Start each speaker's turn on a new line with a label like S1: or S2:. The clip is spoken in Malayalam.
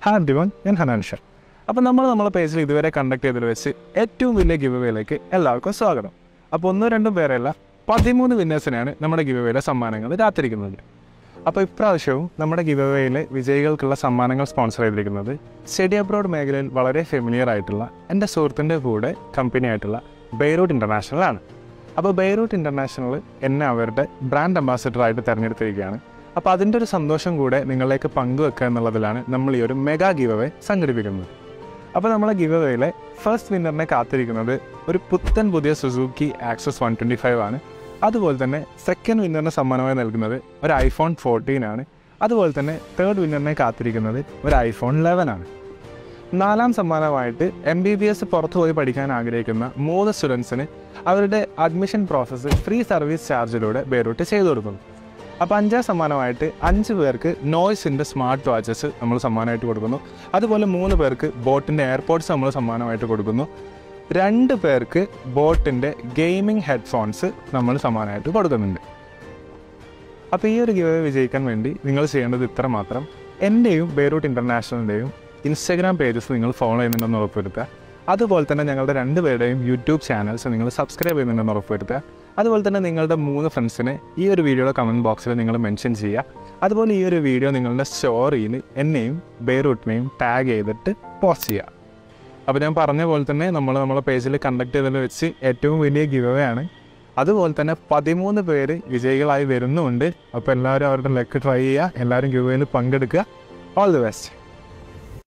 S1: ഹായ് ഡിവൺ ഞാൻ ഹനാൻഷ അപ്പോൾ നമ്മൾ നമ്മളെ പേജിൽ ഇതുവരെ കണ്ടക്ട് ചെയ്തതിൽ വെച്ച് ഏറ്റവും വലിയ ഗിവ് വേയിലേക്ക് എല്ലാവർക്കും സ്വാഗതം അപ്പോൾ ഒന്നോ രണ്ടും പേരല്ല പതിമൂന്ന് വിന്നേഴ്സിനെയാണ് നമ്മുടെ ഗിവ് വേയിലെ സമ്മാനങ്ങൾ കാത്തിരിക്കുന്നത് അപ്പോൾ ഇപ്രാവശ്യവും നമ്മുടെ ഗിവ് വേയിലെ വിജയികൾക്കുള്ള സമ്മാനങ്ങൾ സ്പോൺസർ ചെയ്തിരിക്കുന്നത് സ്റ്റഡി അബ്രോഡ് മേഖലയിൽ വളരെ ഫെമിലിയർ ആയിട്ടുള്ള എൻ്റെ സുഹൃത്തിൻ്റെ കൂടെ കമ്പനി ആയിട്ടുള്ള ബെയ്റൂട്ട് ഇൻ്റർനാഷണൽ ആണ് അപ്പോൾ ബെയ്റൂട്ട് ഇൻ്റർനാഷണൽ എന്നെ അവരുടെ ബ്രാൻഡ് അംബാസിഡറായിട്ട് തിരഞ്ഞെടുത്തിരിക്കുകയാണ് അപ്പോൾ അതിൻ്റെ ഒരു സന്തോഷം കൂടെ നിങ്ങളിലേക്ക് പങ്കുവെക്കുക എന്നുള്ളതിലാണ് നമ്മൾ ഈ ഒരു മെഗാ ഗിവ് അവേ സംഘടിപ്പിക്കുന്നത് അപ്പോൾ നമ്മളെ ഗിവ് അവേയിലെ ഫസ്റ്റ് വിന്നറിനെ കാത്തിരിക്കുന്നത് ഒരു പുത്തൻ പുതിയ Suzuki Access one twenty five ആണ് അതുപോലെ തന്നെ സെക്കൻഡ് വിന്നറിന് സമ്മാനമായി നൽകുന്നത് ഒരു ഐഫോൺ ഫോർട്ടീൻ ആണ് അതുപോലെ തന്നെ തേർഡ് വിന്നറിനെ കാത്തിരിക്കുന്നത് ഒരു ഐഫോൺ ലെവൻ ആണ് നാലാം സമ്മാനമായിട്ട് എം ബി ബി എസ് പുറത്തു പോയി പഠിക്കാൻ ആഗ്രഹിക്കുന്ന മൂന്ന് സ്റ്റുഡൻസിന് അവരുടെ അഡ്മിഷൻ പ്രോസസ്സ് ഫ്രീ സർവീസ് ചാർജിലൂടെ ബേറൂട്ട് ചെയ്തു കൊടുക്കുന്നു അപ്പോൾ അഞ്ചാം സമ്മാനമായിട്ട് അഞ്ച് പേർക്ക് നോയ്സിൻ്റെ സ്മാർട്ട് വാച്ചസ് നമ്മൾ സമ്മാനമായിട്ട് കൊടുക്കുന്നു അതുപോലെ മൂന്ന് പേർക്ക് ബോട്ടിൻ്റെ എയർപോർട്ട്സ് നമ്മൾ സമ്മാനമായിട്ട് കൊടുക്കുന്നു രണ്ട് പേർക്ക് ബോട്ടിൻ്റെ ഗെയിമിംഗ് ഹെഡ്ഫോൺസ് നമ്മൾ സമ്മാനമായിട്ട് കൊടുക്കുന്നുണ്ട് അപ്പോൾ ഈ ഒരു ഗിവ് വിജയിക്കാൻ വേണ്ടി നിങ്ങൾ ചെയ്യേണ്ടത് ഇത്ര മാത്രം എൻ്റെയും ബെയ്റൂട്ട് ഇൻ്റർനാഷണലിൻ്റെയും ഇൻസ്റ്റാഗ്രാം പേജസ് നിങ്ങൾ ഫോളോ ചെയ്യുന്നുണ്ടെന്ന് ഉറപ്പുവരുത്തുക അതുപോലെ തന്നെ ഞങ്ങളുടെ രണ്ട് പേരുടെയും യൂട്യൂബ് ചാനൽസ് നിങ്ങൾ സബ്സ്ക്രൈബ് ചെയ്യുന്നുണ്ടെന്ന് ഉറപ്പുവരുത്തുക അതുപോലെ തന്നെ നിങ്ങളുടെ മൂന്ന് ഫ്രണ്ട്സിനെ ഈ ഒരു വീഡിയോയുടെ കമൻറ്റ് ബോക്സിൽ നിങ്ങൾ മെൻഷൻ ചെയ്യുക അതുപോലെ ഈ ഒരു വീഡിയോ നിങ്ങളുടെ സ്റ്റോറിയിൽ എന്നെയും ബെയ്റൂട്ടിനെയും ടാഗ് ചെയ്തിട്ട് പോസ്റ്റ് ചെയ്യുക അപ്പോൾ ഞാൻ പറഞ്ഞ പോലെ തന്നെ നമ്മൾ നമ്മളെ പേജിൽ കണ്ടക്ട് ചെയ്തതിൽ വെച്ച് ഏറ്റവും വലിയ ഗിവ് ആണ് അതുപോലെ തന്നെ പതിമൂന്ന് പേര് വിജയികളായി വരുന്നുമുണ്ട് അപ്പോൾ എല്ലാവരും അവരുടെ ലക്ക് ട്രൈ ചെയ്യുക എല്ലാവരും ഗിവേയിൽ പങ്കെടുക്കുക ഓൾ ദി ബെസ്റ്റ്